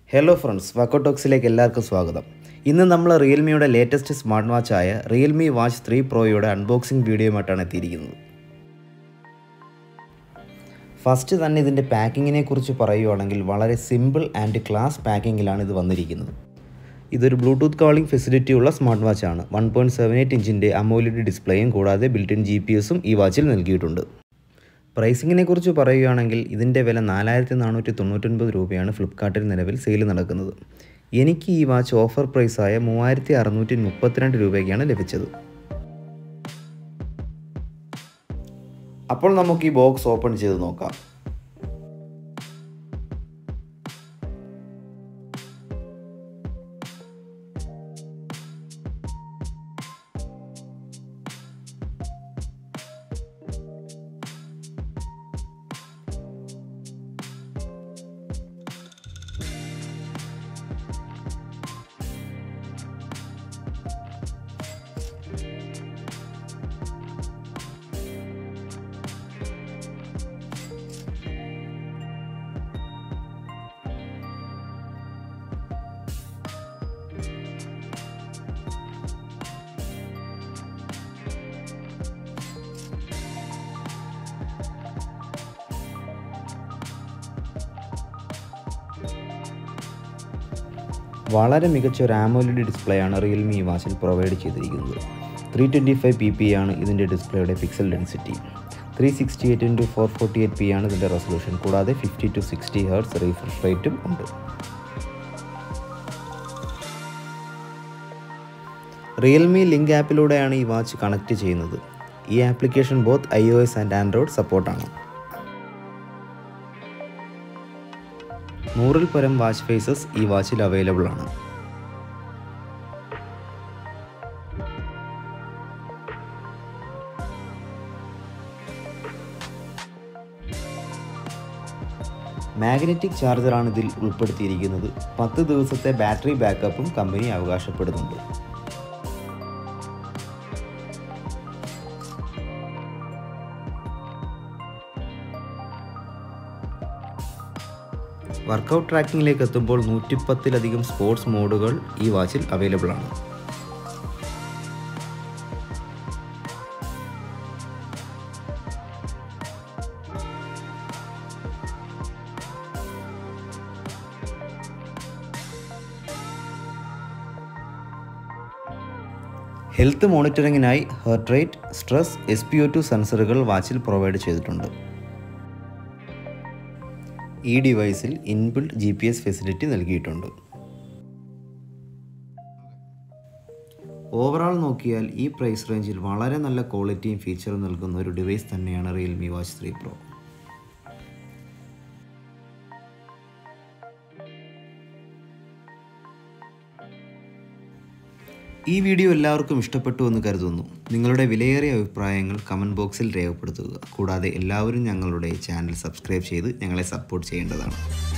hello friends വക്കോട്ടോക്സിലേക്ക് എല്ലാവർക്കും സ്വാഗതം ഇന്ന് നമ്മൾ റിയൽമിയുടെ ലേറ്റസ്റ്റ് സ്മാർട്ട് വാച്ചായ റിയൽമി വാച്ച് ത്രീ പ്രോയുടെ അൺബോക്സിംഗ് വീഡിയോയുമായിട്ടാണ് എത്തിയിരിക്കുന്നത് ഫസ്റ്റ് തന്നെ ഇതിൻ്റെ പാക്കിങ്ങിനെ കുറിച്ച് പറയുവാണെങ്കിൽ വളരെ സിമ്പിൾ ആൻഡ് ക്ലാസ് പാക്കിങ്ങിലാണ് ഇത് വന്നിരിക്കുന്നത് ഇതൊരു ബ്ലൂടൂത്ത് കോളിംഗ് ഫെസിലിറ്റി ഉള്ള സ്മാർട്ട് വാച്ചാണ് വൺ പോയിൻറ്റ് സെവൻ എയ്റ്റ് ഇഞ്ചിൻ്റെ അമോലിഡ് ഡിസ്പ്ലേയും കൂടാതെ ബിൽറ്റിൻ ജി പി എസും ഈ വാച്ചിൽ നൽകിയിട്ടുണ്ട് പ്രൈസിങ്ങിനെ കുറിച്ച് പറയുകയാണെങ്കിൽ ഇതിൻ്റെ വില നാലായിരത്തി നാനൂറ്റി തൊണ്ണൂറ്റൊൻപത് രൂപയാണ് ഫ്ലിപ്കാർട്ടിൽ നിലവിൽ സെയിൽ നടക്കുന്നത് എനിക്ക് ഈ വാച്ച് ഓഫർ പ്രൈസായ മൂവായിരത്തി അറുന്നൂറ്റി മുപ്പത്തിരണ്ട് രൂപയ്ക്കാണ് ലഭിച്ചത് അപ്പോൾ നമുക്ക് ഈ ബോക്സ് ഓപ്പൺ ചെയ്ത് നോക്കാം വളരെ മികച്ച ഒരു ആമോലിഡ് ഡിസ്പ്ലേ ആണ് റിയൽമി ഈ വാച്ചിൽ പ്രൊവൈഡ് ചെയ്തിരിക്കുന്നത് three twenty five P P ആണ് ഇതിൻ്റെ ഡിസ്പ്ലേയുടെ pixel density three sixty eight into four forty eight P ആണ് ഇതിൻ്റെ റെസൊല്യൂഷൻ കൂടാതെ fifty to sixty hertz refresh റേറ്റും ഉണ്ട് റിയൽമി ലിങ്ക് ആപ്പിലൂടെയാണ് ഈ വാച്ച് കണക്ട് ചെയ്യുന്നത് ഈ application both I O S and Android സപ്പോർട്ടാണ് നൂറിൽ പരം വാച്ച് ഫേസസ് ഈ വാച്ചിൽ അവൈലബിൾ ആണ് മാഗ്നറ്റിക് ചാർജറാണ് ഇതിൽ ഉൾപ്പെടുത്തിയിരിക്കുന്നത് പത്ത് ദിവസത്തെ ബാറ്ററി ബാക്കപ്പും കമ്പനി അവകാശപ്പെടുന്നുണ്ട് വർക്കൗട്ട് ട്രാക്കിങ്ങിലേക്ക് എത്തുമ്പോൾ നൂറ്റിപ്പത്തിലധികം സ്പോർട്സ് മോഡുകൾ ഈ വാച്ചിൽ അവൈലബിൾ ആണ് ഹെൽത്ത് മോണിറ്ററിങ്ങിനായി heart rate stress S P O two സെൻസറുകൾ വാച്ചിൽ പ്രൊവൈഡ് ചെയ്തിട്ടുണ്ട് ഈ ഡിവൈസിൽ inbuilt G P S facility നൽകിയിട്ടുണ്ട് ഓവറാൾ നോക്കിയാൽ ഈ പ്രൈസ് റേഞ്ചിൽ വളരെ നല്ല ക്വാളിറ്റിയും ഫീച്ചറും നൽകുന്ന ഒരു ഡിവൈസ് തന്നെയാണ് റിയൽമി വാച്ച് ത്രീ പ്രോ ഈ വീഡിയോ എല്ലാവർക്കും ഇഷ്ടപ്പെട്ടു എന്ന് കരുതുന്നു നിങ്ങളുടെ വിലയേറിയ അഭിപ്രായങ്ങൾ കമൻറ്റ് ബോക്സിൽ രേഖപ്പെടുത്തുക കൂടാതെ എല്ലാവരും ഞങ്ങളുടെ ചാനൽ സബ്സ്ക്രൈബ് ചെയ്ത് ഞങ്ങളെ സപ്പോർട്ട് ചെയ്യേണ്ടതാണ്